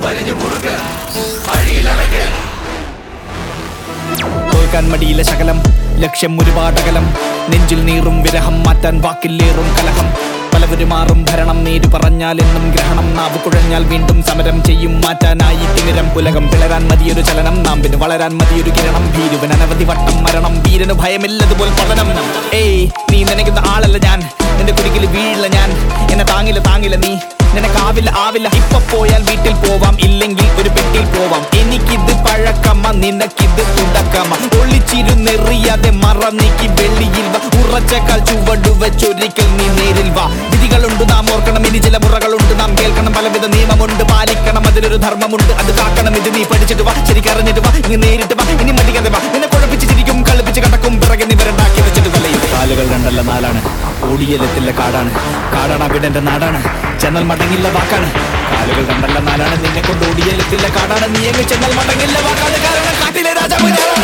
തോൽക്കാൻ മടിയിലെ ശകലം ലക്ഷ്യം ഒരുപാടകലം നെഞ്ചിൽ നീറും വിരഹം മാറ്റാൻ വാക്കില്ലേറും കലഹം പലവരും മാറും ഭരണം നേരു പറഞ്ഞാൽ എന്നും ഗ്രഹണം നാവ് കുഴഞ്ഞാൽ വീണ്ടും സമരം ചെയ്യും മാറ്റാനായി തിമിരം പുലകം പിളരാൻ മതിയൊരു ചലനം നാമ്പിന് വളരാൻ മതിയൊരു കിരണം ഭീരുവൻ അനവധി വട്ടം മരണം വീരന് ഭയമില്ലതുപോൽ പതനം ഏയ് നീ നനയ്ക്കുന്ന ആളല്ല ഞാൻ നിന്റെ കുരുക്കിൽ വീഴില്ല ഞാൻ എന്നെ താങ്ങില്ല താങ്ങില്ല നീ നിനക്കാവില്ല ആവില്ല ഇപ്പൊ പോയാൽ വീട്ടിൽ പോവാം ഇല്ലെങ്കിൽ ഒരു പെട്ടിയിൽ പോവാം എനിക്കിത് പഴക്കമ്മ നിനക്കിത് തുടക്കമ്മ ഒളിച്ചിരുന്നെറിയാതെ മറ നീക്കി വെള്ളിയിൽ വാ ഉറച്ചേക്കാൾ ചുവടു വെച്ചൊരിക്കൽ നീ നേരിൽ വാ വിധികളുണ്ട് നാം ഓർക്കണം ഇനി ചില മുറകളുണ്ട് നാം കേൾക്കണം പലവിധ നിയമമുണ്ട് പാലിക്കണം അതിലൊരു ധർമ്മമുണ്ട് അത് കാക്കണം ഇത് നീ പഠിച്ചിട്ട് വാ ശരിക്കറിഞ്ഞിട്ട് വാ ഇനി നേരിട്ട് വാ ഇനി മടിക്കാതെ വാ നിന്നെ കുഴപ്പിച്ച് ചിരിക്കും കളിപ്പിച്ച് കടക്കും പിറകെ നിവരുണ്ടാക്കി വെച്ചിട്ട് വലയും കാലുകൾ രണ്ടല്ല നാലാണ് ഓടിയെലത്തില്ല കാടാണ് കാടാണ് അവിടെന്റെ നാടാണ് ചെന്നാൽ മടങ്ങില്ല വാക്കാണ് കാലുകൾ രണ്ടല്ല നാലാണ് നിന്നെ കൊണ്ട് ഓടിയെലത്തില്ല കാടാണ് നീ എങ്ങ് ചെന്നാൽ മടങ്ങില്ല വാക്കാണ് കാരണം കാട്ടിലെ രാജാവ് ഞാനാണ്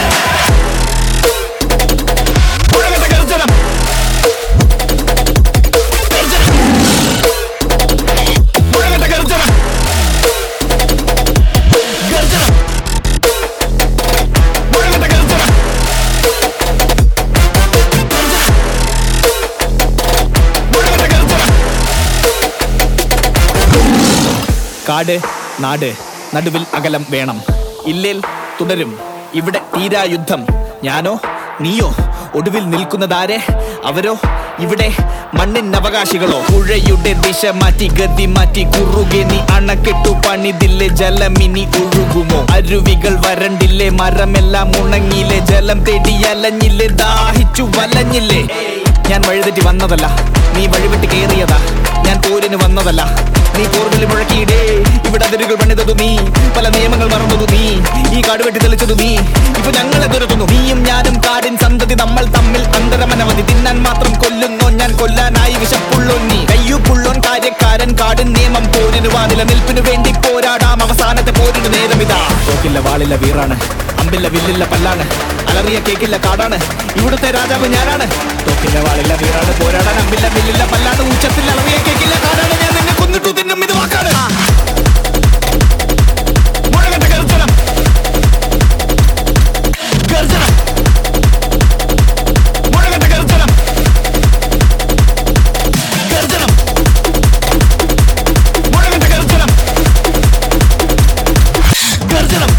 മുഴങ്ങട്ടെ ഗർജനം. ഗർജനം. മുഴങ്ങട്ടെ ഗർജനം. ഗർജനം. മുഴങ്ങട്ടെ ഗർജനം. മുഴങ്ങട്ടെ ഗർജനം. കാട് നാട് നടുവിൽ അകലം വേണം ഇല്ലേൽ തുടരും ഇവിടെ തീരാ യുദ്ധം ഞാനോ നീയോ ഒടുവിൽ നിൽക്കുന്നതാരെ അവരോ ഇവിടെ മണ്ണിൻ അവകാശികളോ പുഴയുടെ ദിശ മാറ്റി ഗതി മാറ്റി കുറുകെ നീ അണക്കെട്ടു പണിതില്ലേ ജലമിനി ഒഴുകുമോ അരുവികൾ വരണ്ടില്ലേ മരമെല്ലാം ഉണങ്ങിയില്ലേ ജലം തേടി അലഞ്ഞില്ലേ ദാഹിച്ചു വലഞ്ഞില്ലേ ഞാൻ വഴിതെറ്റി വന്നതല്ല നീ വഴിവിട്ട് കേറിയതാ ഞാൻ പോരിന് വന്നതല്ല നീ പോർവിൽ മുഴക്കിയിടേ ഇവിടെ അതിരുകൾ പണിതതു നീ പല നിയമങ്ങൾ മറന്നതു നീ ഈ കാട് വെട്ടി തെളിച്ചതു നീ ഇപ്പൊ ഞങ്ങളെ തുരത്തുന്നു നീയും ഞാനും കാടിൻ സന്തതി നമ്മൾ തമ്മിൽ അന്തരമനവധി തിന്നാൻ മാത്രം കൊല്ലുന്നോ ഞാൻ കൊല്ലാനായി വിശപ്പുള്ളോ നീ കയ്യുപ്പുള്ളോൻ കാര്യക്കാരൻ കാടിൻ നിയമം പോരിന് വാ നിലനിൽപ്പിനു വേണ്ടി പോരാടാം അവസാനത്തെ പോരിന് നേരമിതാ തോക്കില്ല വാളില്ല വീറാണ് അമ്പില്ല വില്ലില്ല പല്ലാണ് അലറിയ കേക്കില്ല കാടാണ് ഇവിടുത്തെ രാജാവ് ഞാനാണ് തോക്കില്ല വാളില്ല വീറാണ് പോരാടാൻ അമ്പില്ല വില്ലില്ല പല്ലാണ് ഉച്ചത്തിൽ അലറിയ കേക്കില്ല കാടാണ് ഞാൻ നിന്നെ കൊന്നിട്ടു തിന്നും ഇത് വാക്കാണ് മുഴങ്ങട്ടെ ഗർജനം ഗർജനം മുഴങ്ങട്ടെ ഗർജനം ഗർജനം മുഴങ്ങട്ടെ ഗർജനം ഗർജനം